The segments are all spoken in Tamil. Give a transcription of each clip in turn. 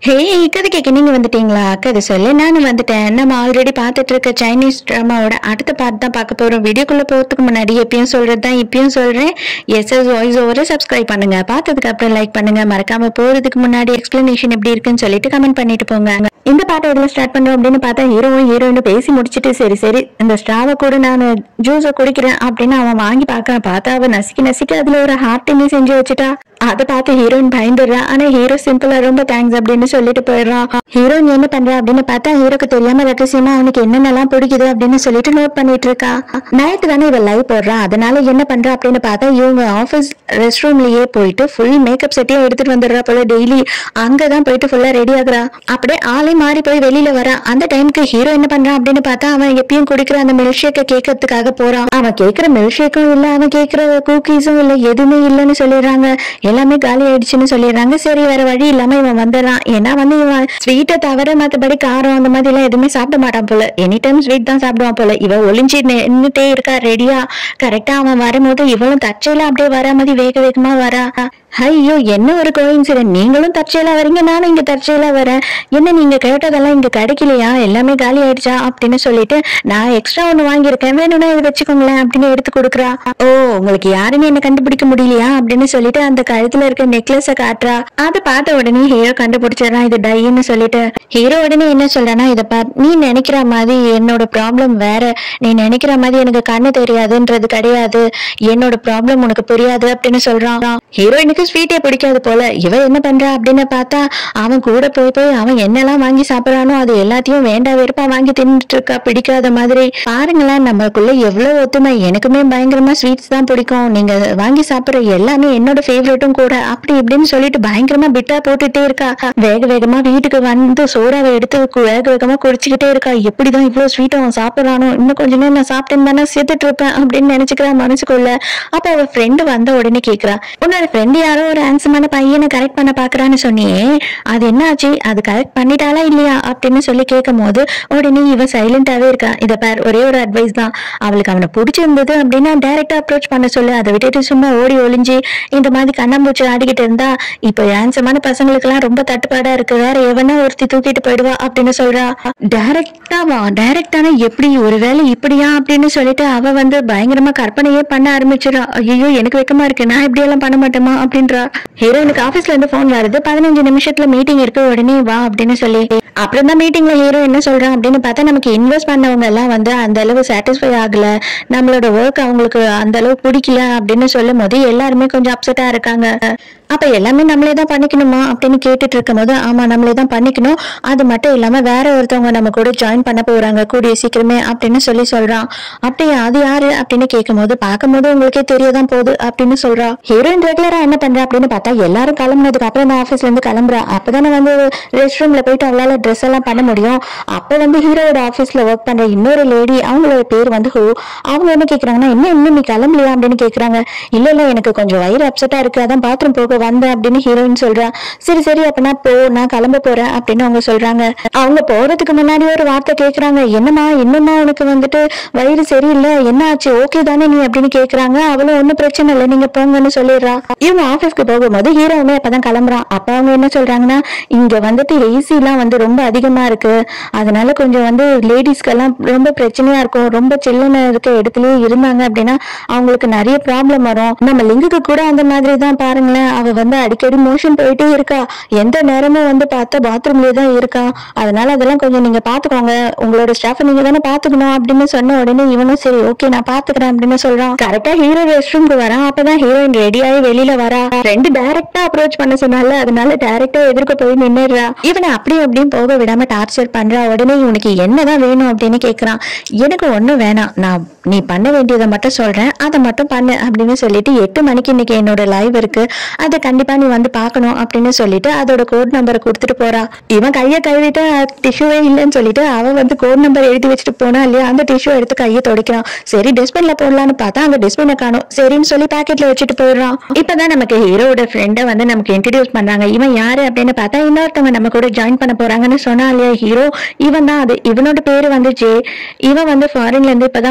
ஹே கதை கேட்க நீங்க வந்துட்டீங்களா கதை சொல்லு நானும் வந்துட்டேன் நம்ம ஆல்ரெடி பார்த்துட்டு இருக்க சைனீஸ் ட்ராமாவோட அடுத்த பார்ட் தான் பார்க்க போறோம் வீடியோக்குள்ள போறதுக்கு முன்னாடி எப்பயும் சொல்றது தான் இப்பயும் சொல்றேன் எஸ் எஸ் வாய்ஸ் ஓவரை சப்ஸ்கிரைப் பண்ணுங்க பார்த்ததுக்கு அப்புறம் லைக் பண்ணுங்க மறக்காம போறதுக்கு முன்னாடி எக்ஸ்பிளனேஷன் எப்படி இருக்குன்னு சொல்லிட்டு கமெண்ட் பண்ணிட்டு போங்க இந்த பாட்டை எதுல ஸ்டார்ட் பண்றோம் அப்படின்னு பார்த்தா ஹீரோவும் ஹீரோயின் பேசி முடிச்சிட்டு சரி சரி இந்த ஸ்ட்ராவை கூட நான் ஜூஸை குடிக்கிறேன் அப்படின்னு அவன் வாங்கி பார்க்கறான் பார்த்தா அவன் நசுக்கி நசுக்கி அதுல ஒரு ஹார்ட்டினே செஞ்சு வச்சுட்டா அதை பார்த்து ஹீரோயின் பயந்துடுறா ஆனா ஹீரோ சிம்பிளா ரொம்ப தேங்க்ஸ் அப்படின்னு சொல்லிட்டு போயிடுறான் ஹீரோயின் என்ன பண்றா அப்படின்னு பார்த்தா ஹீரோக்கு தெரியாம ரகசியமா அவனுக்கு என்னென்னலாம் பிடிக்குது அப்படின்னு சொல்லிட்டு நோட் பண்ணிட்டு இருக்கா நைட்டு தானே இவ லைவ் போடுறா அதனால என்ன பண்றா அப்படின்னு பார்த்தா இவங்க ஆஃபீஸ் ரெஸ்ட் ரூம்லயே போயிட்டு ஃபுல் மேக்கப் செட்டையும் எடுத்துட்டு வந்துடுறா போல டெய்லி அங்கதான் போயிட்டு ஃபுல்லா ரெடி ஆகுறா அப்படியே ஆளே மாறி போய் வெளியில வரா அந்த டைம்க்கு ஹீரோ என்ன பண்றான் அப்படின்னு பார்த்தா அவன் எப்பயும் குடிக்கிற அந்த மில்க் ஷேக்கை கேட்கறதுக்காக போறான் அவன் கேட்கிற மில்க் ஷேக்கும் இல்ல அவன் கேட்கிற குக்கீஸும் இல்ல எதுவுமே இல்லைன்னு சொல்லிடுறாங்க எல்லாமே காலி ஆயிடுச்சுன்னு சொல்லிடுறாங்க சரி வேற வழி இல்லாம இவன் வந்துடுறான் ஏன்னா வந்து இவன் ஸ்வீட்டை தவிர மத்தபடி காரம் அந்த மாதிரி எல்லாம் எதுவுமே சாப்பிட மாட்டான் போல எனி டைம் ஸ்வீட் தான் சாப்பிடுவான் போல இவன் ஒளிஞ்சு நின்னுட்டே இருக்கா ரெடியா கரெக்டா அவன் வரும்போது இவளும் தற்செயலா அப்படியே வரா மாதிரி வேக வேகமா வரா ஐயோ என்ன ஒரு கோயின்சிடன்ட் நீங்களும் தற்செயலா வரீங்க நானும் இங்க தற்செயலா வரேன் என்ன நீங்க கேட்டதெல்லாம் இங்க கிடைக்கலையா எல்லாமே காலி ஆயிடுச்சா அப்படின்னு சொல்லிட்டு நான் எக்ஸ்ட்ரா ஒண்ணு வாங்கியிருக்கேன் வேணும்னா இதை வச்சுக்கோங்களேன் அப்படின்னு எடுத்து கொடுக்குறா ஓ உங்களுக்கு யாருன்னு என்ன கண்டுபிடிக்க முடியலையா அப்படின்னு சொல்லிட்டு அந்த கழுத்துல இருக்க நெக்லஸ காட்டுறா அதை பார்த்த உடனே ஹீரோ கண்டுபிடிச்சிடறான் இது டைன்னு சொல்லிட்டு ஹீரோ உடனே என்ன சொல்றானா இதை பார் நீ நினைக்கிற மாதிரி என்னோட ப்ராப்ளம் வேற நீ நினைக்கிற மாதிரி எனக்கு கண்ணு தெரியாதுன்றது கிடையாது என்னோட ப்ராப்ளம் உனக்கு புரியாது அப்படின்னு சொல்றான் ஹீரோயினுக்கு ஸ்வீட்டே பிடிக்காது போல இவ என்ன பண்றா அப்படின்னு பார்த்தா அவன் கூட போய் போய் அவன் என்னெல்லாம் வாங்கி சாப்பிடறானோ அது எல்லாத்தையும் வேண்டா வெறுப்பா வாங்கி தின்னுட்டு இருக்கா பிடிக்காத மாதிரி பாருங்களேன் நமக்குள்ள எவ்வளவு ஒத்துமை எனக்குமே பயங்கரமா ஸ்வீட்ஸ் தான் பிடிக்கும் நீங்க வாங்கி சாப்பிடுற எல்லாமே என்னோட ஃபேவரட்டும் கூட அப்படி இப்படின்னு சொல்லிட்டு பயங்கரமா பிட்டா போட்டுட்டே இருக்கா வேக வேகமா வீட்டுக்கு வந்து சோடாவை எடுத்து கு- வேக வேகமா குடிச்சுக்கிட்டே இருக்கா எப்படிதான் இவ்வளவு ஸ்வீட் அவன் சாப்பிடறானோ இன்னும் கொஞ்ச நேரம் நான் சாப்பிட்டேன் தானே சேர்த்துட்டு இருப்பேன் அப்படின்னு நினைச்சுக்கிறா மனசுக்குள்ள அப்ப அவ ஃப்ரெண்டு வந்த உடனே கேக்குறா உன்னோட ஃப்ரெண்டு யாரோ ஒரு ஹேண்ட்ஸமான பையனை கரெக்ட் பண்ண பாக்குறான்னு சொன்னியே அது என்ன ஆச்சு அது கரெக்ட் பண்ணிட்டாளா இல்லையா அப்படின்னு சொல்லி கேட்கும் போது உடனே இவ சைலண்டாவே இருக்கா இத பார் ஒரே ஒரு அட்வைஸ் தான் அவளுக்கு அவனை பிடிச்சிருந்தது அப்படின்னா டைரக்டா அப்ரோச் பண்ண சொல்லு அதை விட்டுட்டு சும்மா ஓடி ஒளிஞ்சு இந்த மாதிரி கண்ணாம்பூச்சி ஆடிக்கிட்டு இருந்தா இப்போ ஹேண்ட்ஸமான பசங்களுக்கு எல்லாம் ரொம்ப தட்டுப்பாடா இருக்கு வேற எவனா ஒருத்தி தூக்கிட்டு போயிடுவா அப்படின்னு சொல்றா டைரக்டா வா டைரக்டானா எப்படி ஒருவேளை இப்படியா அப்படின்னு சொல்லிட்டு அவ வந்து பயங்கரமா கற்பனையே பண்ண ஆரம்பிச்சிடா ஐயோ எனக்கு வெக்கமா இருக்கு நான் இப்படி எல்லாம் பண்ண மாட்டேமா அப்படின்றா ஹீரோயினுக்கு ஆபீஸ்ல இருந்து போன் வருது பதினஞ்சு நிமிஷத்துல மீட்டிங் இருக்கு உடனே வா அப்படின்னு சொல்லி அப்புறம் தான் மீட்டிங்ல ஹீரோ என்ன சொல்றான் அப்படின்னு பார்த்தா நமக்கு இன்வெஸ்ட் பண்ணவங்க எல்லாம் வந்து அந்த அளவு சாட்டிஸ்ஃபை ஆகல நம்மளோட ஒர்க் அவங்களுக்கு அந்த அளவு பிடிக்கல அப்படின்னு சொல்லும் போது எல்லாருமே கொஞ்சம் அப்செட்டா இருக்காங்க அப்ப எல்லாமே நம்மளே தான் பண்ணிக்கணுமா அப்படின்னு கேட்டுட்டு இருக்கும் போது ஆமா நம்மளே தான் பண்ணிக்கணும் அது மட்டும் இல்லாம வேற ஒருத்தவங்க நம்ம கூட ஜாயின் பண்ண போறாங்க கூடிய சீக்கிரமே அப்படின்னு சொல்லி சொல்றான் அப்படியா அது யாரு அப்படின்னு கேட்கும் போது பார்க்கும்போது உங்களுக்கே தெரியதான் போகுது அப்படின்னு சொல்றா ஹீரோயின் ரெகுலரா என்ன பண்றா அப்படின்னு பார்த்தா எல்லாரும் கிளம்புனதுக்கு அப்புறம் தான் ஆபீஸ்ல இருந்து கிளம்புறா அப்பதானே வந்து ரெஸ்ட் ரூம்ல போயிட்டு அவளால ட்ரெஸ் எல்லாம் பண்ண முடியும் அப்ப வந்து ஹீரோவோட ஆபீஸ்ல ஒர்க் பண்ற இன்னொரு லேடி அவங்களோட பேர் வந்து ஹூ அவங்க என்ன கேக்குறாங்கன்னா என்ன இன்னும் நீ கிளம்பலையா அப்படின்னு கேக்குறாங்க இல்ல இல்ல எனக்கு கொஞ்சம் வயிறு அப்செட்டா இருக்கு அதான் பாத்ரூம் போக வந்தேன் அப்படின்னு ஹீரோயின் சொல்றா சரி சரி அப்ப போ நான் கிளம்ப போறேன் அப்படின்னு அவங்க சொல்றாங்க அவங்க போறதுக்கு முன்னாடி ஒரு வார்த்தை கேக்குறாங்க என்னம்மா இன்னுமா உனக்கு வந்துட்டு வயிறு சரியில்லை என்ன ஆச்சு ஓகே தானே நீ அப்படின்னு கேக்குறாங்க அவளும் ஒண்ணும் பிரச்சனை இல்லை நீங்க போங்கன்னு சொல்லிடுறா இவங்க ஆபீஸ்க்கு போகும்போது ஹீரோவுமே அப்பதான் கிளம்புறான் அப்ப அவங்க என்ன சொல்றாங்கன்னா இங்க வந்துட்டு ஏசி எல்லாம் வந்து ரொம்ப அதிகமா இருக்கு அதனால கொஞ்சம் வந்து லேடிஸ்க்கெல்லாம் ரொம்ப பிரச்சனையா இருக்கும் ரொம்ப சில்லுன்னு இருக்க இடத்துலயே இருந்தாங்க அப்படின்னா அவங்களுக்கு நிறைய ப்ராப்ளம் வரும் நம்ம லிங்குக்கு கூட அந்த மாதிரி தான் பாருங்களேன் அவ வந்து அடிக்கடி மோஷன் போயிட்டே இருக்கா எந்த நேரமும் வந்து பார்த்தா பாத்ரூம்லயே தான் இருக்கா அதனால அதெல்லாம் கொஞ்சம் நீங்க பாத்துக்கோங்க உங்களோட ஸ்டாஃப் நீங்க தானே பாத்துக்கணும் அப்படின்னு சொன்ன உடனே இவனும் சரி ஓகே நான் பாத்துக்கிறேன் அப்படின்னு சொல்றான் கரெக்டா ஹீரோ ரெஸ்ட் ரூம்க்கு வரான் அப்பதான் ஹீரோயின் ரெடி ஆகி வெளியில வரா ரெண்டு டைரக்டா அப்ரோச் பண்ண சொன்னால அதனால டைரக்டா எதிர்க்க போய் நின்னுடுறா இவனை அப்படியும் அப்படியும் போக விடாம டார்ச்சர் பண்றா உடனே இவனுக்கு என்னதான் வேணும் அப்படின்னு கேக்குறான் எனக்கு ஒண்ணும் வேணாம் நான் நீ பண்ண வேண்டியதை மட்டும் சொல்றேன் அதை மட்டும் பண்ணு அப்படின்னு சொல்லிட்டு எட்டு மணிக்கு இன்னைக்கு என்னோட லைவ் இருக்கு அதை கண்டிப்பா நீ வந்து பார்க்கணும் அப்படின்னு சொல்லிட்டு அதோட கோட் நம்பரை கொடுத்துட்டு போறா இவன் கையை கழுவிட்டு டிஷ்யூவே இல்லைன்னு சொல்லிட்டு அவ வந்து கோட் நம்பர் எழுதி வச்சுட்டு போனா இல்லையா அந்த டிஷ்யூ எடுத்து கையை துடைக்கிறான் சரி டஸ்ட்பின்ல போடலாம்னு பார்த்தா அந்த டஸ்ட்பினை காணும் சரின்னு சொல்லி பாக்கெட்ல வச்சுட்டு போயிடுறான் இப்பதான் நமக்கு ஹீரோட ஃப்ரெண்டை வந்து நமக்கு இன்ட்ரடியூஸ் பண்றாங்க இவன் யாரு அப்படின்னு பார்த்தா இன்னொருத்தவங்க நம்ம கூட ஜாயின் பண்ண போறாங்கன்னு சொன்னா இல்லையா ஹீரோ இவன் தான் அது இவனோட பேரு வந்து ஜே இவன் வந்து ஃபாரின்ல இருந்து இப்பதான் வந்திருக்கான்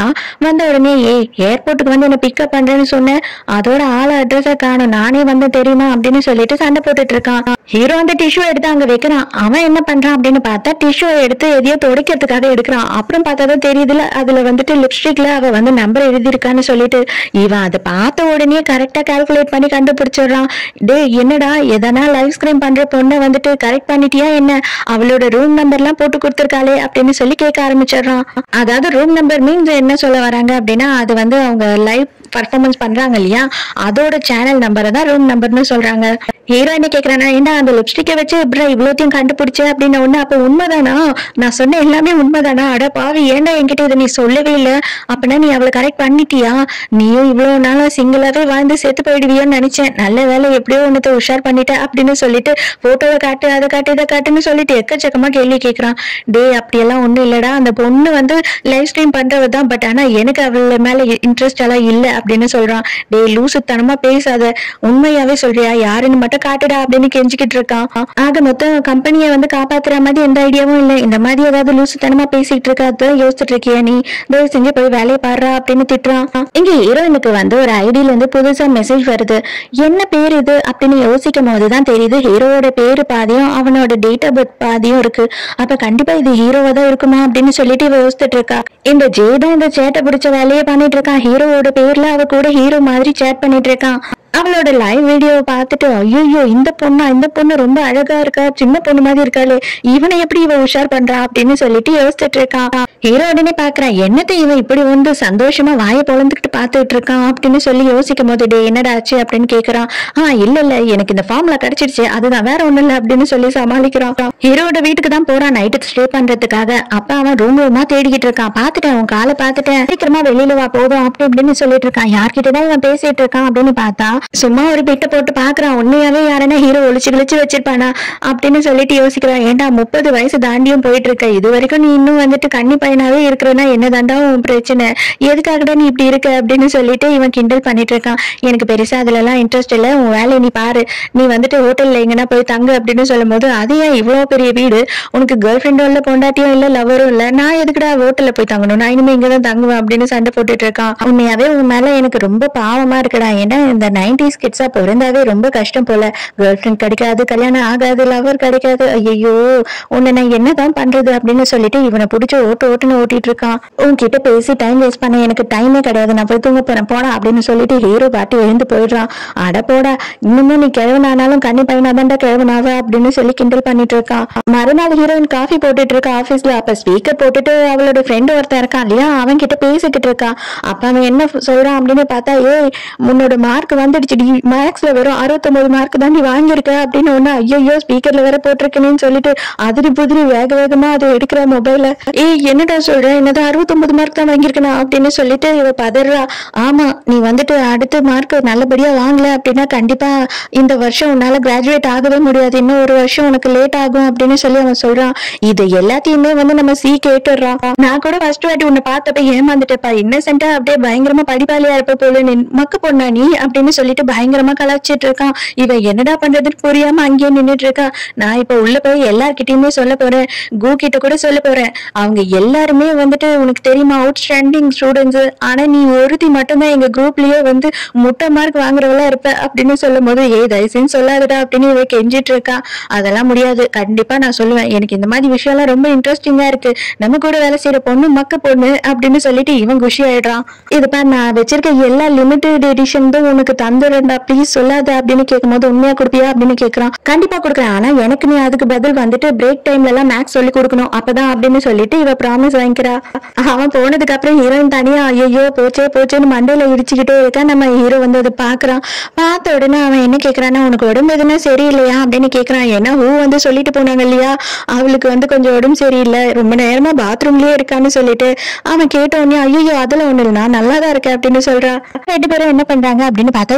வரான் வந்த உடனே ஏய் ஏர்போர்ட்டுக்கு வந்து என்ன பிக்கப் பண்றேன்னு சொன்னேன் அதோட ஆள் அட்ரஸை காணும் நானே வந்து தெரியுமா அப்படின்னு சொல்லிட்டு சண்டை போட்டுட்டு இருக்கான் ஹீரோ அந்த டிஷ்யூ எடுத்து அங்க வைக்கிறான் அவன் என்ன பண்றான் அப்படின்னு பார்த்தா டிஷ்யூ எடுத்து எதையோ துடைக்கிறதுக்காக எடுக்கிறான் அப்புறம் பார்த்தா தான் தெரியுதுல அதுல வந்துட்டு லிப்ஸ்டிக்ல அவ வந்து நம்பர் எழுதியிருக்கான்னு சொல்லிட்டு இவன் அதை பார்த்த உடனே கரெக்டா கால்குலேட் பண்ணி கண்டுபிடிச்சிடுறான் டேய் என்னடா எதனா லைவ் ஸ்கிரீன் பண்ற பொண்ணை வந்துட்டு கரெக்ட் பண்ணிட்டியா என்ன அவளோட ரூம் நம்பர்லாம் போட்டு கொடுத்துருக்காளே அப்படின்னு சொல்லி கேட்க ஆரம்பிச்சிடுறான் அதாவது ரூம் நம்பர் மீன்ஸ் என்ன சொல்ல வராங்க அப்படின்னா அது வந்து அவங்க லைவ் பர்ஃபார்மன்ஸ் பண்றாங்க இல்லையா அதோட சேனல் நம்பரை தான் ரூம் நம்பர்னு சொல்றாங்க ஹீரோ என்ன கேக்குறானா ஏண்டா அந்த லிப்ஸ்டிக்கை வச்சு எப்படா இவ்வளோத்தையும் கண்டுபிடிச்ச அப்படின்னு ஒண்ணு அப்ப உண்மைதானா நான் சொன்ன எல்லாமே உண்மைதானா அட பாவி ஏன்டா என்கிட்ட இதை நீ சொல்லவே இல்லை அப்படின்னா நீ அவளை கரெக்ட் பண்ணிட்டியா நீயும் இவ்வளவு நாளா சிங்கிளாவே வாழ்ந்து செத்து போயிடுவியோன்னு நினைச்சேன் நல்ல வேலை எப்படியோ ஒன்னத்தை உஷார் பண்ணிட்ட அப்படின்னு சொல்லிட்டு போட்டோவை காட்டு அதை காட்டு இதை காட்டுன்னு சொல்லிட்டு எக்கச்சக்கமா கேள்வி கேட்கறான் டேய் அப்படியெல்லாம் ஒண்ணும் இல்லடா அந்த பொண்ணு வந்து லைவ் ஸ்ட்ரீம் பண்றவ தான் பட் ஆனா எனக்கு அவள மேல இன்ட்ரெஸ்ட் எல்லாம் இல்ல அப்படின்னு சொல்றான் டேய் லூசுத்தனமா பேசாத உண்மையாவே சொல்றியா யாருன்னு மட்டும் காட்டுடா அப்படின்னு கெஞ்சிக்கிட்டு இருக்கான் ஆக மொத்தம் கம்பெனியை வந்து காப்பாத்துற மாதிரி எந்த ஐடியாவும் இல்ல இந்த மாதிரி ஏதாவது லூசுத்தனமா பேசிட்டு இருக்கா அதான் யோசிச்சுட்டு இருக்கியா நீ தயவு செஞ்சு போய் வேலையை பாடுறா அப்படின்னு திட்டுறான் இங்க ஹீரோயினுக்கு வந்து ஒரு ஐடியில இருந்து புதுசா மெசேஜ் வருது என்ன பேர் இது அப்படின்னு யோசிக்கும் போதுதான் தெரியுது ஹீரோவோட பேரு பாதியும் அவனோட டேட் ஆஃப் பர்த் பாதியும் இருக்கு அப்ப கண்டிப்பா இது ஹீரோவா தான் இருக்குமா அப்படின்னு சொல்லிட்டு இவ யோசிச்சுட்டு இருக்கா இந்த ஜே தான் இந்த சேட்டை பிடிச்ச வேலையை பண்ணிட்டு இருக்கான் ஹீரோவோட பேர்ல அவ கூட ஹீரோ மாதிரி சேட் பண்ணிட்டு இருக்கான் அவளோட லைவ் வீடியோவை பார்த்துட்டு ஐயோ இந்த பொண்ணா இந்த பொண்ணு ரொம்ப அழகா இருக்கா சின்ன பொண்ணு மாதிரி இருக்காளே இவனை எப்படி இவ உஷார் பண்றா அப்படின்னு சொல்லிட்டு யோசிச்சுட்டு இருக்கான் ஹீரோ உடனே பாக்குறான் என்னத்தை இவன் இப்படி வந்து சந்தோஷமா வாயை பொழந்துக்கிட்டு பார்த்துட்டு இருக்கான் அப்படின்னு சொல்லி யோசிக்கும் போது டே என்னடா ஆச்சு அப்படின்னு கேக்குறான் ஆ இல்ல இல்ல எனக்கு இந்த ஃபார்ம்ல கிடைச்சிருச்சு அதுதான் வேற ஒண்ணும் இல்ல அப்படின்னு சொல்லி சமாளிக்கிறான் ஹீரோட வீட்டுக்கு தான் போறான் நைட்டு ஸ்டே பண்றதுக்காக அப்ப அவன் ரூம் ரூமா தேடிக்கிட்டு இருக்கான் பாத்துட்டேன் உன் காலை பாத்துட்டேன் சீக்கிரமா வெளியில வா போதும் அப்படி இப்படின்னு சொல்லிட்டு இருக்கான் யார்கிட்டதான் இவன் பேசிட்டு இருக்கான் அப்படின்னு பார்த்தா சும்மா ஒரு பிட்ட போட்டு பாக்குறான் உண்மையாவே யாரனா ஹீரோ ஒளிச்சு கிழிச்சு வச்சிருப்பானா அப்படின்னு சொல்லிட்டு யோசிக்கிறான் ஏன்டா முப்பது வயசு தாண்டியும் போயிட்டு இருக்க இது வரைக்கும் நீ இன்னும் வந்துட்டு கன்னி பையனாவே இருக்கிறனா என்னதாண்டா உன் பிரச்சனை எதுக்காகடா நீ இப்படி இருக்க அப்படின்னு சொல்லிட்டு இவன் கிண்டல் பண்ணிட்டு இருக்கான் எனக்கு பெருசா அதுல எல்லாம் இன்ட்ரெஸ்ட் இல்ல உன் வேலையை நீ பாரு நீ வந்துட்டு ஹோட்டல்ல எங்கன்னா போய் தங்கு அப்படின்னு சொல்லும் போது அது ஏன் இவ்வளவு பெரிய வீடு உனக்கு கேர்ள் ஃப்ரெண்டும் இல்ல பொண்டாட்டியும் இல்ல லவரும் இல்ல நான் எதுக்குடா ஹோட்டல்ல போய் தங்கணும் நான் இனிமே இங்கதான் தங்குவேன் அப்படின்னு சண்டை போட்டுட்டு இருக்கான் உண்மையாவே உன் மேல எனக்கு ரொம்ப பாவமா இருக்குடா ஏன்னா இந்த நைன்டிஸ் கிட்ஸா பிறந்தாவே ரொம்ப கஷ்டம் போல கேர்ள் ஃப்ரெண்ட் கிடைக்காது கல்யாணம் ஆகாது லவர் கிடைக்காது ஐயோ உன்னை நான் என்னதான் பண்றது அப்படின்னு சொல்லிட்டு இவனை பிடிச்சி ஓட்டு ஓட்டுன்னு ஓட்டிட்டு இருக்கான் உன்கிட்ட பேசி டைம் வேஸ்ட் பண்ண எனக்கு டைமே கிடையாது நான் போய் தூங்க போறேன் போடா அப்படின்னு சொல்லிட்டு ஹீரோ பாட்டி எழுந்து போயிடுறான் அட போடா இன்னுமும் நீ கிழவனானாலும் கண்ணி பையனாதான்டா கிழவனாவ அப்படின்னு சொல்லி கிண்டல் பண்ணிட்டு இருக்கான் மறுநாள் ஹீரோயின் காஃபி போட்டுட்டு இருக்கா ஆபீஸ்ல அப்ப ஸ்பீக்கர் போட்டுட்டு அவளோட ஃப்ரெண்ட் ஒருத்தன் இருக்கான் இல்லையா அவன் கிட்ட பேசிக்கிட்டு இருக்கான் அப்ப அவன் என்ன சொல்றான் அப்படின்னு பார்த்தா ஏய் உன்னோட மார்க் வந்துடுச்சுடி மேக்ஸ்ல வெறும் அறுபத்தொன்பது மார்க் தான் நீ வாங்கியிருக்க அப்படின்னு ஒண்ணு ஐயோ ஸ்பீக்கர்ல வேற போட்டிருக்கேன்னு சொல்லிட்டு அதிரி புதிரி வேக வேகமா அதை எடுக்கிற மொபைல ஏய் என்னடா சொல்ற என்னது அறுபத்தொன்பது மார்க் தான் வாங்கியிருக்கேனா அப்படின்னு சொல்லிட்டு இவ பதறா ஆமா நீ வந்துட்டு அடுத்த மார்க் நல்லபடியா வாங்கல அப்படின்னா கண்டிப்பா இந்த வருஷம் உன்னால கிராஜுவேட் ஆகவே முடியாது இன்னும் ஒரு வருஷம் உனக்கு லேட் ஆகும் அப்படின்னு சொல்லி அவன் சொல்றான் இது எல்லாத்தையுமே வந்து நம்ம சி கேட்டுடுறான் நான் கூட ஃபர்ஸ்ட் வாட்டி உன்னை பார்த்தப்ப ஏமாந்துட்டேப்பா இன்னசென்ட்டா அப்படியே பயங்கரமா படிப்பாளியா இருப்ப போல நீ மக்கு பொண்ணா நீ அப்படின்னு சொல்லிட்டு பயங்கரமா கலாச்சிட்டு இருக்கான் இவன் என்னடா பண்றதுன்னு புரியாம அங்கேயே நின்னுட்டு இருக்கா நான் இப்ப உள்ள போய் எல்லார்கிட்டயுமே சொல்ல போறேன் கூ கிட்ட கூட சொல்ல போறேன் அவங்க எல்லாருமே வந்துட்டு உனக்கு தெரியுமா அவுட் ஸ்டாண்டிங் ஸ்டூடெண்ட்ஸ் ஆனா நீ ஒருத்தி மட்டும்தான் எங்க குரூப்லயே வந்து முட்டை மார்க் வாங்குறவளா இருப்ப அப்படின்னு சொல்லும் போது ஏய் தயவுசெய்து சொல்லாதடா அப்படின்னு இவ கெஞ்சிட்டு இருக்கா அதெல்லாம் முடியாது கண்டிப்பா நான் சொல்லுவேன் எனக்கு இந்த மாதிரி விஷயம்லாம் ரொம்ப இன்ட்ரெஸ்டிங்கா இருக்கு நம்ம கூட வேலை செய்யற பொண்ணு மக்க பொண்ணு அப்படின்னு சொல்லிட்டு இவன் குஷி ஆயிடுறான் இது பாரு நான் வச்சிருக்க எல்லா லிமிடெட் எடிஷன் தான் உனக்கு தந்துடுறேன்டா ப்ளீஸ் சொல்லாத அப்படின்னு கேட்கும்போது உண்மையா கொடுப்பியா அப்படின்னு கேக்குறான் கண்டிப்பா கொடுக்குறேன் ஆனா எனக்கு நீ அதுக்கு பதில் வந்துட்டு பிரேக் டைம்ல எல்லாம் மேக்ஸ் சொல்லி கொடுக்கணும் அப்பதான் அப்படின்னு சொல்லிட்டு இவ ப்ராமிஸ் வாங்கிக்கிறா அவன் போனதுக்கு அப்புறம் ஹீரோயின் தனியா ஐயோ போச்சே போச்சேன்னு மண்டையில இடிச்சுக்கிட்டே இருக்கா நம்ம ஹீரோ வந்து அதை பாக்குறான் பார்த்த உடனே அவன் என்ன கேக்குறான்னா உனக்கு உடம்பு எதுனா சரியில்லையா அப்படின்னு கேக்குறான் ஏன்னா ஹூ வந்து சொல்லிட்டு போனாங்க இல்லையா அவளுக்கு வந்து கொஞ்சம் உடம்பு சரியில்லை ரொம்ப நேரமா பாத்ரூம்லயே இருக்கான்னு சொல்லிட்டு அவன் கேட்ட உடனே ஐயோ அதெல்லாம் ஒண்ணு இல்லை நான் நல்லா தான் இருக்கேன் அப்படின்னு சொல்றா ரெண்டு பேரும் என்ன பண்றாங்க அப்படின்னு பார்த்தா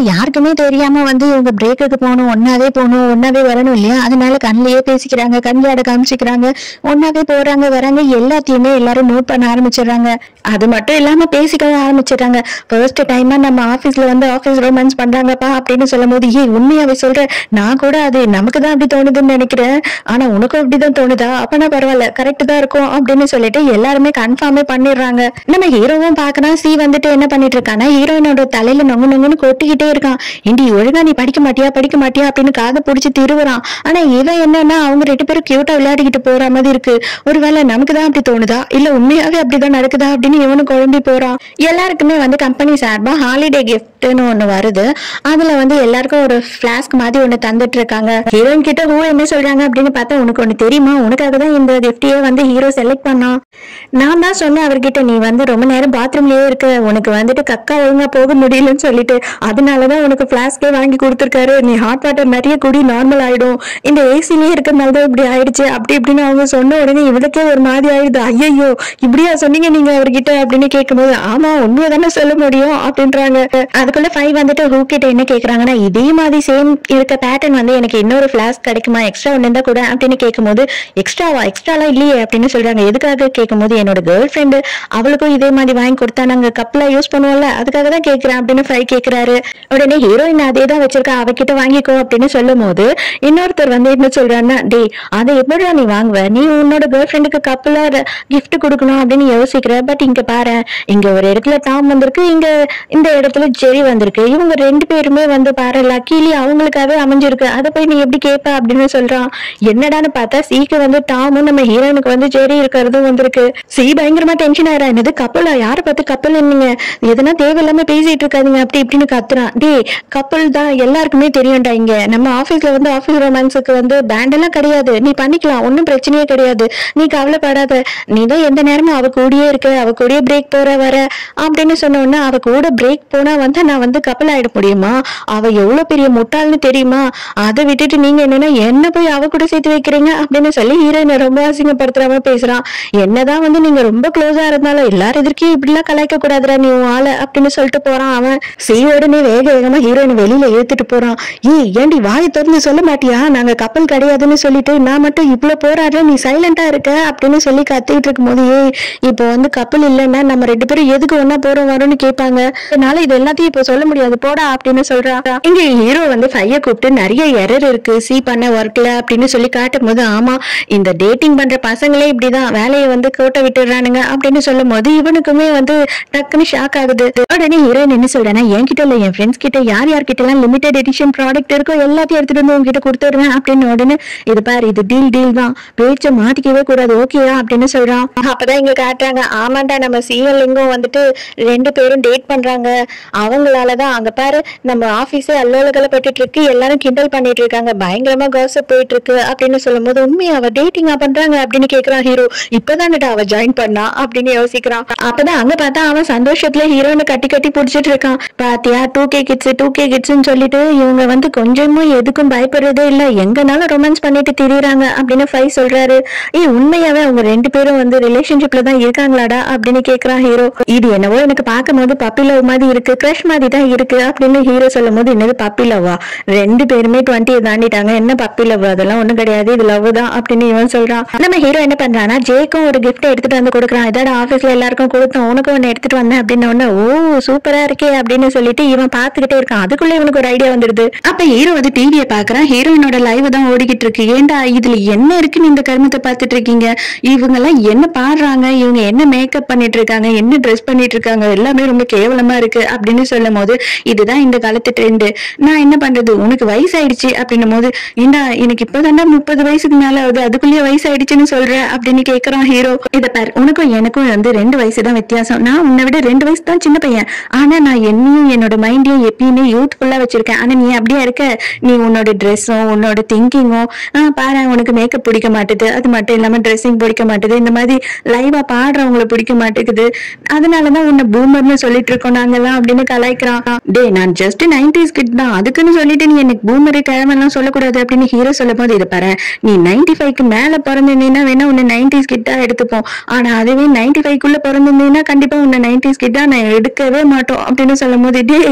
யாருக்குமே தெரியாம வந்து இவங்க பிரேக்குக்கு போகணும் ஒன்னாவே போகணும் ஒன்னாவே வரணும் இல்லையா அதனால கண்ணிலேயே பேசிக்கிறாங்க கண்ணிலாட காமிச்சிக்கிறாங்க ஒன்னாவே போறாங்க வராங்க எல்லாத்தையுமே எல்லாரும் நோட் பண்ண ஆரம்பிச்சிடுறாங்க அது மட்டும் இல்லாம பேசிக்கவும் ஆரம்பிச்சிடுறாங்க ஃபர்ஸ்ட் டைமா நம்ம ஆபீஸ்ல வந்து ஆபீஸ் ரொமான்ஸ் பண்றாங்கப்பா அப்படின்னு சொல்லும் போது ஏய் உண்மையாவே சொல்றேன் நான் கூட அது நமக்கு தான் அப்படி தோணுதுன்னு நினைக்கிறேன் ஆனா உனக்கும் அப்படிதான் தோணுதா அப்பனா பரவாயில்ல கரெக்ட் தான் இருக்கும் அப்படின்னு சொல்லிட்டு எல்லாருமே கன்ஃபார்மே பண்ணிடுறாங்க நம்ம ஹீரோவும் பாக்குறான் சி வந்துட்டு என்ன பண்ணிட்டு இருக்கானா ஹீரோயினோட தலையில நொங்கு நொங்குன்னு கொட்டிக்கிட்டே இருக்கான் இண்டி ஒழுங்கா நீ படிக்க மாட்டியா படிக்க மாட்டியா அப்படின்னு காதை பிடிச்சி திருவுறான் ஆனா இவன் என்னன்னா அவங்க ரெண்டு பேரும் கியூட்டா விளையாடிக்கிட்டு போற மாதிரி இருக்கு ஒருவேளை நமக்கு தான் அப்படி தோணுதா இல்ல உண்மையாவே அப்படிதான் நடக்குதா அப்படின்னு இவனும் குழம்பி போறான் எல்லாருக்குமே வந்து கம்பெனி சார்பா ஹாலிடே கிஃப்ட்னு ஒண்ணு வருது அதுல வந்து எல்லாருக்கும் ஒரு ஃபிளாஸ்க் மாதிரி ஒண்ணு தந்துட்டு இருக்காங்க ஹீரோயின் கிட்ட ஹூ என்ன சொல்றாங்க அப்படின்னு பார்த்தா உனக்கு ஒண்ணு தெரியுமா உனக்காக தான் இந்த கிஃப்டையே வந்து ஹீரோ செலக்ட் பண்ணான் நான் தான் சொன்னேன் அவர்கிட்ட நீ வந்து ரொம்ப நேரம் பாத்ரூம்லயே இருக்க உனக்கு வந்துட்டு கக்கா ஒழுங்கா போக முடியலன்னு சொல்லிட்டு அதனாலதான் உனக்கு ஃபிளாஸ்கே வாங்கி கொடுத்துருக்காரு நீ ஹாட் வாட்டர் நிறைய குடி நார்மல் ஆயிடும் இந்த ஏசிலேயே இருக்கிறனால தான் இப்படி ஆயிடுச்சு அப்படி இப்படின்னு அவங்க சொன்ன உடனே இவனுக்கே ஒரு மாதிரி ஆயிடுது ஐயோ இப்படியா சொன்னீங்க நீங்க அவர்கிட்ட அப்படின்னு கேட்கும்போது ஆமா உண்மையை தானே சொல்ல முடியும் அப்படின்றாங்க அதுக்குள்ள ஃபைவ் வந்துட்டு ஹூ கிட்ட என்ன கேக்குறாங்கன்னா இதே மாதிரி சேம் இருக்க பேட்டர்ன் வந்து எனக்கு இன்னொரு ஃபிளாஸ்க் கிடைக்குமா எக்ஸ்ட்ரா ஒன்று இருந்தா கூட அப்படின்னு கேட்கும்போது எக்ஸ்ட்ராவா எக்ஸ்ட்ராலாம் இல்லையே அப்படின்னு சொல்றாங்க எதுக்காக கேட்கும்போது என்னோட கேர்ள் ஃப்ரெண்டு அவளுக்கும் இதே மாதிரி வாங்கி கொடுத்தா நாங்க கப்பலா யூஸ் பண்ணுவோம்ல அதுக்காக தான் கேட்கிறேன் அப்படின்னு ஃபை கேட்கிறாரு உடனே ஹீரோயின் அதே தான் வச்சிருக்கா அவகிட்ட வாங்கிக்கோ அப்படின்னு சொல்லும் போது இன்னொருத்தர் வந்து என்ன சொல்றாருன்னா டேய் அதை எப்படிடா நீ வாங்குவ நீ உன்னோட கேர்ள் ஃப்ரெண்டுக்கு கப்பலா கிஃப்ட் கொடுக்கணும் அப்படின்னு யோசிக்கிற பட் இங்க பாரு இங்க ஒரு இடத்துல டாம் வந்திருக்கு இங்க இந்த இடத்துல ஜெரி வந்திருக்கு இவங்க ரெண்டு பேருமே வந்து பாரு லக்கிலி அவங்களுக்காகவே அமைஞ்சிருக்கு அதை போய் நீ எப்படி கேட்ப அப்படின்னு சொல்றான் என்னடான்னு பார்த்தா சீக்கு வந்து டாமும் நம்ம ஹீரோனுக்கு வந்து ஜெரி இருக்கிறதும் வந்திருக்கு சி பயங்கரமா டென்ஷன் ஆயிரா என்னது கப்பலா யாரை பார்த்து கப்பல் என்னங்க எதனா தேவையில்லாம பேசிட்டு இருக்காதீங்க அப்படி இப்படின்னு கத்துறான் டேய் கப்பல் தான் எல்லாருக்குமே தெரியும்டா இங்க நம்ம ஆபீஸ்ல வந்து ஆபீஸ் ரொமான்ஸுக்கு வந்து பேண்ட் எல்லாம் கிடையாது நீ பண்ணிக்கலாம் ஒன்றும் பிரச்சனையே கிடையாது நீ கவலைப்படாத நீ தான் எந்த நேரமும் அவ கூடயே இருக்க அவ கூடயே பிரேக் போற வர அப்படின்னு சொன்ன உடனே அவ கூட பிரேக் போனா வந்து நான் வந்து கப்பல் ஆயிட முடியுமா அவ எவ்வளவு பெரிய முட்டாள்னு தெரியுமா அதை விட்டுட்டு நீங்க என்னன்னா என்ன போய் அவ கூட சேர்த்து வைக்கிறீங்க அப்படின்னு சொல்லி ஹீரோயினை ரொம்ப அசிங்கப்படுத்துறாம பேசுறான் என்னதான் வந்து நீங்க ரொம்ப க்ளோஸா இருந்தாலும் எல்லாரும் எதிர்க்கே இப்படிலாம் கலாய்க்க கூடாதுடா நீ உன் ஆளு அப்படின்னு சொல்லிட்டு போறான் அவன் சீ உடனே வேக வேகமா ஹீரோயின் வெளியில இழுத்துட்டு போறான் ஏய் ஏண்டி வாயை திறந்து சொல்ல மாட்டியா நாங்க கப்பல் கிடையாதுன்னு சொல்லிட்டு நான் மட்டும் இவ்வளவு போராடுற நீ சைலண்டா இருக்க அப்படின்னு சொல்லி கத்திட்டு இருக்கும்போது ஏய் இப்போ வந்து கப்பல் இல்லைன்னா நம்ம ரெண்டு பேரும் எதுக்கு ஒன்னா போறோம் வரோம்னு கேட்பாங்க அதனால இது எல்லாத்தையும் இப்போ சொல்ல முடியாது போடா அப்படின்னு சொல்றான் இங்க ஹீரோ வந்து ஃபைய கூப்பிட்டு நிறைய எரர் இருக்கு சி பண்ண ஒர்க்ல அப்படின்னு சொல்லி காட்டும் போது ஆமா இந்த டேட்டிங் பண்ற பசங்களே இப்படிதான் வேலையை வந்து கோட்டை விட்டுறானுங்க அப்படின்னு சொல்லும் போது இவனுக்குமே வந்து டக்குன்னு ஷாக் ஆகுது உடனே ஹீரோயின் என்ன சொல்றேன்னா என்கிட்ட இல்ல என் ஃப்ரெண்ட்ஸ் கிட்ட யார் யார்கிட்ட எல்லாம் லிமிடெட் எடிஷன் ப்ராடக்ட் இருக்கோ எல்லாத்தையும் எடுத்துட்டு வந்து உங்ககிட்ட கொடுத்துடுவேன் அப்படின்னு உடனே இது பாரு இது டீல் டீல் தான் பேச்ச மாத்திக்கவே கூடாது ஓகேயா அப்படின்னு சொல்றான் அப்பதான் இங்க காட்டுறாங்க ஆமாண்டா நம்ம சிஎல் லிங்கும் வந்துட்டு ரெண்டு பேரும் டேட் பண்றாங்க அவங்களாலதான் அங்க பாரு நம்ம ஆபீஸே அல்லோலகளை பட்டுட்டு இருக்கு எல்லாரும் கிண்டல் பண்ணிட்டு இருக்காங்க பயங்கரமா காசப் போயிட்டு இருக்கு அப்படின்னு சொல்லும்போது உண்மையா அவ டேட்டிங்கா பண்றாங்க அப்படின்னு கேக்குறான் ஹீரோ இப்பதானடா அவ ஜாயின் பண்ணா அப்படின்னு யோசிக்கிறான் அப்பதான் அங்க பார்த்தா அவன் சந்தோஷத்துல ஹீரோனை கட்டி கட்டி புடிச்சிட்டு இருக்கான் பாத்தியா two K kids two K கிட்ஸ்னு சொல்லிட்டு இவங்க வந்து கொஞ்சமும் எதுக்கும் பயப்படுறதே இல்ல எங்கனாலும் ரொமான்ஸ் பண்ணிட்டு திரியறாங்க அப்படின்னு ஃபை சொல்றாரு ஏய் உண்மையாவே அவங்க ரெண்டு பேரும் வந்து ரிலேஷன்ஷிப்ல தான் இருக்காங்களாடா அப்படின்னு கேக்குறான் ஹீரோ இது என்னவோ எனக்கு பார்க்கும்போது பப்பி லவ் மாதிரி இருக்கு கிரஷ் மாதிரி தான் இருக்கு அப்படின்னு ஹீரோ சொல்லும் போது என்னது பப்பி லவ்வா ரெண்டு பேருமே டுவெண்ட்டியை தாண்டிட்டாங்க என்ன பப்பி லவ் அதெல்லாம் ஒண்ணும் கிடையாது இது லவ் தான் அப்படின்னு இவன் சொல்றான் நம்ம ஹீரோ என்ன பண்றான்னா ஜேக்கும் ஒரு கிஃப்ட் எடுத்துட்டு வந்து கொடுக்குறான் இதோட ஆபீஸ்ல எல்லாருக்கும் கொடுத்தோம் உனக்கு ஒன்னு எடுத்துட்டு வந்தேன் அப்படின்னு உடனே ஓ சூப்பரா இருக்கே அப்படின்னு சொல்லிட்டு இவன் பாத்துக்கிட்டே இருக்கான் அதுக்குள்ள இவனுக்கு ஒரு ஐடியா வந்துருது அப்ப ஹீரோ வந்து டிவியை பாக்குறான் ஹீரோயினோட லைவ் தான் ஓடிக்கிட்டு இருக்கு ஏன்டா இதுல என்ன இருக்குன்னு இந்த கருமத்தை பார்த்துட்டு இருக்கீங்க இவங்க எல்லாம் என்ன பாடுறாங்க இவங்க என்ன மேக்கப் பண்ணிட்டு இருக்காங்க என்ன ட்ரெஸ் பண்ணிட்டு இருக்காங்க எல்லாமே ரொம்ப கேவலமா இருக்கு அப்படின்னு சொல்லும் போது இதுதான் இந்த காலத்து ட்ரெண்டு நான் என்ன பண்றது உனக்கு வயசாயிடுச்சு அப்படின்னும் போது ஏண்டா எனக்கு இப்பதான்டா முப்பது வயசுக்கு மேல ஆகுது அதுக்குள்ளேயே வயசாயிடுச்சுன்னு சொல்ற அப்படின்னு கேக்குறான் ஹீரோ இத பாரு உனக்கும் எனக்கும் வந்து ரெண்டு வயசு தான் வித்தியாசம் நான் உன்னை விட ரெண்டு வயசு தான் சின்ன பையன் ஆனா நான் என்னையும் என்னோட மைண்டையும் எப்பயுமே யூத்ஃபுல்லா வச்சிருக்கேன் ஆனா நீ அப்படியே இருக்க நீ உன்னோட ட்ரெஸ்ஸும் உன்னோட திங்கிங்கும் பாரு உனக்கு மேக்கப் பிடிக்க மாட்டுது அது மட்டும் இல்லாம ட்ரெஸ்ஸிங் பிடிக்க மாட்டுது இந்த மாதிரி லைவா பாடுறவங்களை பிடிக்க மாட்டேங்குது அதனாலதான் உன்னை பூமர்னு சொல்லிட்டு இருக்கோம் நாங்கெல்லாம் அப்படின்னு கலாய்க்கிறான் டே நான் ஜஸ்ட் நைன்டிஸ் கிட் தான் அதுக்குன்னு சொல்லிட்டு நீ எனக்கு பூமரு கிழமெல்லாம் சொல்லக்கூடாது அப்படின்னு ஹீரோ சொல்லும் போது இது பாரு நீ நைன்டி ஃபைவ்க்கு மேல பிறந்திருந்தீங்கன்னா வேணா உன்னை நைன்டிஸ் கிட்டா எடுத்துப்போம் ஆனா அதுவே நைன்டி ஃபைவ்க்குள்ள பிறந்திருந்தீங்கன்னா கண்டிப்பா உன்னை நைன்டிஸ் கிட்டா நான் எடுக்கவே மாட்டோம் அப்படின்னு சொல்லும் போது டே நீ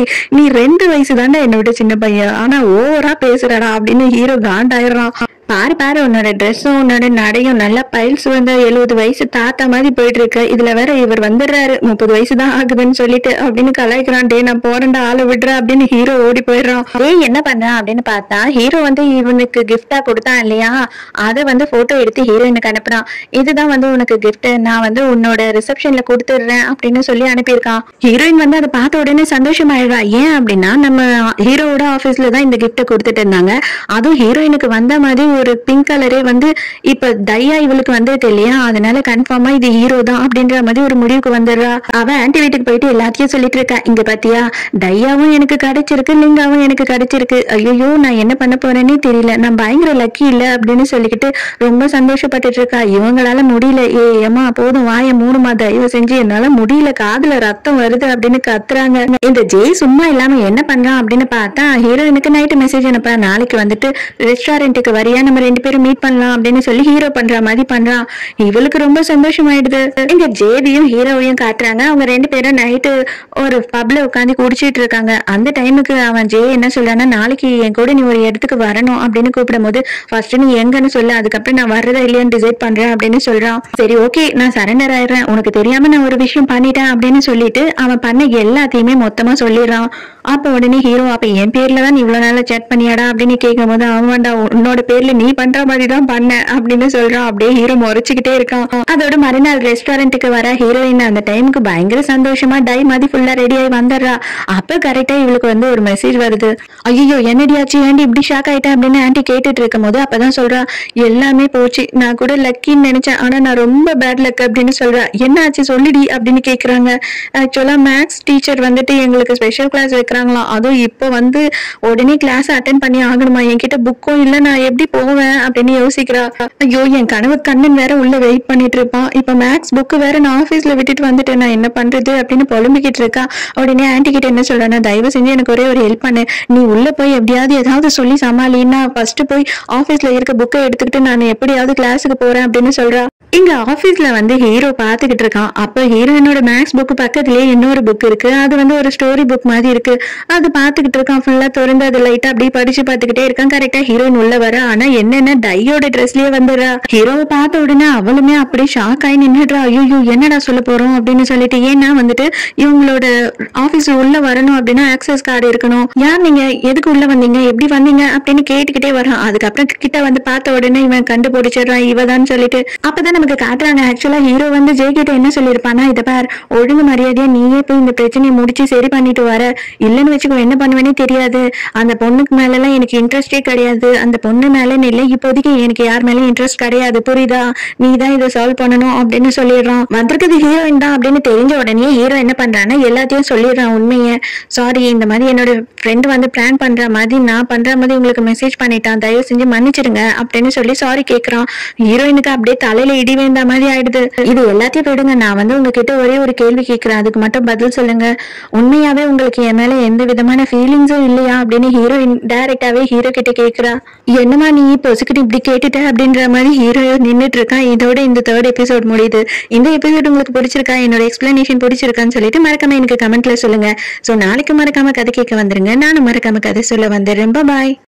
நீ ரெண்டு வயசு தாண்டா என்னை விட சின்ன பையன் ஆனா ஓவரா பேசுறடா அப்படின்னு ஹீரோ காண்டாயிடுறான் பாரு பாரு உன்னோட ட்ரெஸ்ஸும் உன்னோட நடையும் நல்லா பைல்ஸ் வந்து எழுபது வயசு தாத்தா மாதிரி போயிட்டு இருக்கு இதுல வேற இவர் வந்துடுறாரு முப்பது வயசு தான் ஆகுதுன்னு சொல்லிட்டு அப்படின்னு கலாய்க்கிறான் டே நான் போறேன்டா ஆளை விடுறேன் அப்படின்னு ஹீரோ ஓடி போயிடுறான் ஏய் என்ன பண்றான் அப்படின்னு பார்த்தா ஹீரோ வந்து இவனுக்கு கிஃப்டா கொடுத்தான் இல்லையா அதை வந்து போட்டோ எடுத்து ஹீரோயினுக்கு அனுப்புறான் இதுதான் வந்து உனக்கு gift நான் வந்து உன்னோட ரிசப்ஷன்ல கொடுத்துடுறேன் அப்படின்னு சொல்லி அனுப்பியிருக்கான் ஹீரோயின் வந்து அதை பார்த்த உடனே சந்தோஷமாயிடுறா ஏன் அப்படின்னா நம்ம ஹீரோவோட ஆபீஸ்ல தான் இந்த கிஃப்ட்டை கொடுத்துட்டு இருந்தாங்க அதுவும் ஹீரோயினுக்கு வந்த மாதிரி ஒரு பிங்க் கலரே வந்து இப்ப டையா இவளுக்கு வந்துட்டு இல்லையா அதனால கன்ஃபார்மா இது ஹீரோ தான் அப்படின்ற மாதிரி ஒரு முடிவுக்கு வந்துடுறா அவ ஆன்டி வீட்டுக்கு போயிட்டு எல்லாத்தையும் சொல்லிட்டு இருக்கா இங்க பாத்தியா டையாவும் எனக்கு கிடைச்சிருக்கு லிங்காவும் எனக்கு கிடைச்சிருக்கு ஐயோ நான் என்ன பண்ண போறேன்னே தெரியல நான் பயங்கர லக்கி இல்ல அப்படின்னு சொல்லிக்கிட்டு ரொம்ப சந்தோஷப்பட்டுட்டு இருக்கா இவங்களால முடியல ஏ ஏமா போதும் வாய மூணுமா தயவு செஞ்சு என்னால முடியல காதுல ரத்தம் வருது அப்படின்னு கத்துறாங்க இந்த ஜெய் சும்மா இல்லாம என்ன பண்றான் அப்படின்னு பார்த்தா ஹீரோயினுக்கு நைட்டு மெசேஜ் அனுப்ப நாளைக்கு வந்துட்டு ரெஸ்டாரண்ட்டுக்கு வரியா நம்ம ரெண்டு பேரும் மீட் பண்ணலாம் அப்படின்னு சொல்லி ஹீரோ பண்ற மாதிரி பண்றான் இவளுக்கு ரொம்ப சந்தோஷமாயிடுது இங்க ஜேவியும் ஹீரோவையும் காட்டுறாங்க அவங்க ரெண்டு பேரும் நைட்டு ஒரு பப்ல உட்காந்து குடிச்சிட்டு இருக்காங்க அந்த டைமுக்கு அவன் ஜே என்ன சொல்றான்னா நாளைக்கு என் கூட நீ ஒரு இடத்துக்கு வரணும் அப்படின்னு கூப்பிடும் போது ஃபர்ஸ்ட் நீ எங்கன்னு சொல்லு அதுக்கப்புறம் நான் வர்றதா இல்லையான்னு டிசைட் பண்றேன் அப்படின்னு சொல்றான் சரி ஓகே நான் சரண்டர் ஆயிடுறேன் உனக்கு தெரியாம நான் ஒரு விஷயம் பண்ணிட்டேன் அப்படின்னு சொல்லிட்டு அவன் பண்ண எல்லாத்தையுமே மொத்தமா சொல்லிடுறான் அப்ப உடனே ஹீரோ அப்ப என் பேர்ல தான் நீ இவ்வளவு நாளா சேட் பண்ணியாடா அப்படின்னு கேட்கும் போது அவன்டா உன்னோட பேர்ல நீ பண்ற மாதிரி தான் பண்ண அப்படின்னு சொல்றான் அப்படியே ஹீரோ முறைச்சுக்கிட்டே இருக்கான் அதோட மறுநாள் ரெஸ்டாரண்ட்டுக்கு வர ஹீரோயின் அந்த டைமுக்கு பயங்கர சந்தோஷமா டை மாதிரி ஃபுல்லா ரெடி ஆகி வந்துடுறா அப்ப கரெக்டா இவளுக்கு வந்து ஒரு மெசேஜ் வருது ஐயோ என்னடியாச்சு ஏன்டி இப்படி ஷாக் ஆயிட்டேன் அப்படின்னு ஆன்ட்டி கேட்டுட்டு இருக்கும் போது அப்பதான் சொல்றா எல்லாமே போச்சு நான் கூட லக்கின்னு நினைச்சேன் ஆனா நான் ரொம்ப பேட் லக் அப்படின்னு சொல்றா என்ன ஆச்சு சொல்லிடி அப்படின்னு கேக்குறாங்க ஆக்சுவலா மேக்ஸ் டீச்சர் வந்துட்டு எங்களுக்கு ஸ்பெஷல் கிளாஸ் வைக்கிறாங்களாம் அதுவும் இப்போ வந்து உடனே கிளாஸ் அட்டன் பண்ணி ஆகணுமா என்கிட்ட புக்கும் இல்ல நான் எப்படி போவேன் அப்படின்னு யோசிக்கிறா ஐயோ என் கனவு கண்ணன் வேற உள்ள வெயிட் பண்ணிட்டு இருப்பான் இப்ப மேக்ஸ் புக்கு வேற நான் ஆபீஸ்ல விட்டுட்டு வந்துட்டேன் நான் என்ன பண்றது அப்படின்னு புலம்பிக்கிட்டு இருக்கா உடனே ஆன்டி கிட்ட என்ன சொல்றானா தயவு செஞ்சு எனக்கு ஒரே ஒரு ஹெல்ப் பண்ணு நீ உள்ள போய் எப்படியாவது ஏதாவது சொல்லி சமாளின்னா ஃபர்ஸ்ட் போய் ஆபீஸ்ல இருக்க புக்கை எடுத்துக்கிட்டு நான் எப்படியாவது கிளாஸுக்கு போறேன் அப்படின்னு சொல்றா இங்க ஆபீஸ்ல வந்து ஹீரோ பாத்துக்கிட்டு இருக்கான் அப்ப ஹீரோயினோட மேக்ஸ் புக் பக்கத்துலயே இன்னொரு புக் இருக்கு அது வந்து ஒரு ஸ்டோரி புக் மாதிரி இருக்கு அது பாத்துக்கிட்டு இருக்கான் ஃபுல்லா திறந்து அது லைட்டா அப்படியே படிச்சு பாத்துக்கிட்டே இருக்கான் கரெக்டா ஹீரோயின் உள்ள வர ஆனா என்னென்ன டையோட ட்ரெஸ்லயே வந்துடுறா ஹீரோவை பார்த்த உடனே அவளுமே அப்படியே ஷாக் ஆகி நின்னுடுறா ஐயோ என்னடா சொல்ல போறோம் அப்படின்னு சொல்லிட்டு ஏன்னா வந்துட்டு இவங்களோட ஆபீஸ் உள்ள வரணும் அப்படின்னா ஆக்சஸ் கார்டு இருக்கணும் யார் நீங்க எதுக்கு உள்ள வந்தீங்க எப்படி வந்தீங்க அப்படின்னு கேட்டுக்கிட்டே வரான் அதுக்கப்புறம் கிட்ட வந்து பார்த்த உடனே இவன் கண்டுபிடிச்சிடுறான் இவதான் சொல்லிட்டு அப்பதான் நமக்கு காட்டுறாங்க ஆக்சுவலா ஹீரோ வந்து ஜெய் கிட்ட என்ன சொல்லியிருப்பானா இதை பார் ஒழுங்கு மரியாதையா நீயே போய் இந்த பிரச்சனையை முடிச்சு சரி பண்ணிட்டு வர இல்லைன்னு வச்சுக்கோ என்ன பண்ணுவேனே தெரியாது அந்த பொண்ணுக்கு மேல எல்லாம் எனக்கு இன்ட்ரெஸ்டே கிடையாது அந்த பொண்ணு மேலன்னு இல்லை இப்போதைக்கு எனக்கு யார் மேலயும் இன்ட்ரெஸ்ட் கிடையாது புரியுதா நீ தான் இதை சால்வ் பண்ணணும் அப்படின்னு சொல்லிடுறான் வந்திருக்கிறது ஹீரோயின் தான் அப்படின்னு தெரிஞ்ச உடனே ஹீரோ என்ன பண்றான்னா எல்லாத்தையும் சொல்லிடுறான் உண்மையை சாரி இந்த மாதிரி என்னோட ஃப்ரெண்டு வந்து பிளான் பண்ற மாதிரி நான் பண்ற மாதிரி உங்களுக்கு மெசேஜ் பண்ணிட்டான் தயவு செஞ்சு மன்னிச்சிடுங்க அப்படின்னு சொல்லி சாரி கேக்குறான் ஹீரோயினுக்கு அப்படியே தலையில இடி வேந்த மாதிரி ஆயிடுது இது எல்லாத்தையும் விடுங்க நான் வந்து உங்ககிட்ட ஒரே ஒரு கேள்வி கேட்கிறேன் அதுக்கு மட்டும் பதில் சொல்லுங்க உண்மையாவே உங்களுக்கு என் மேல எந்த விதமான ஃபீலிங்ஸும் இல்லையா அப்படின்னு ஹீரோயின் டைரக்டாவே ஹீரோ கிட்ட கேக்குறா என்னமா நீ பொசுக்கிட்டு இப்படி கேட்டுட்ட அப்படின்ற மாதிரி ஹீரோ நின்னுட்டு இருக்கான் இதோட இந்த தேர்ட் எபிசோட் முடியுது இந்த எபிசோட் உங்களுக்கு பிடிச்சிருக்கா என்னோட எக்ஸ்பிளனேஷன் பிடிச்சிருக்கான்னு சொல்லிட்டு மறக்காம எனக்கு கமெண்ட்ல சொல்லுங்க சோ நாளைக்கு மறக்காம கதை கேட்க வந்துருங்க நானும் மறக்காம கதை சொல்ல வந்துடுறேன் பாய்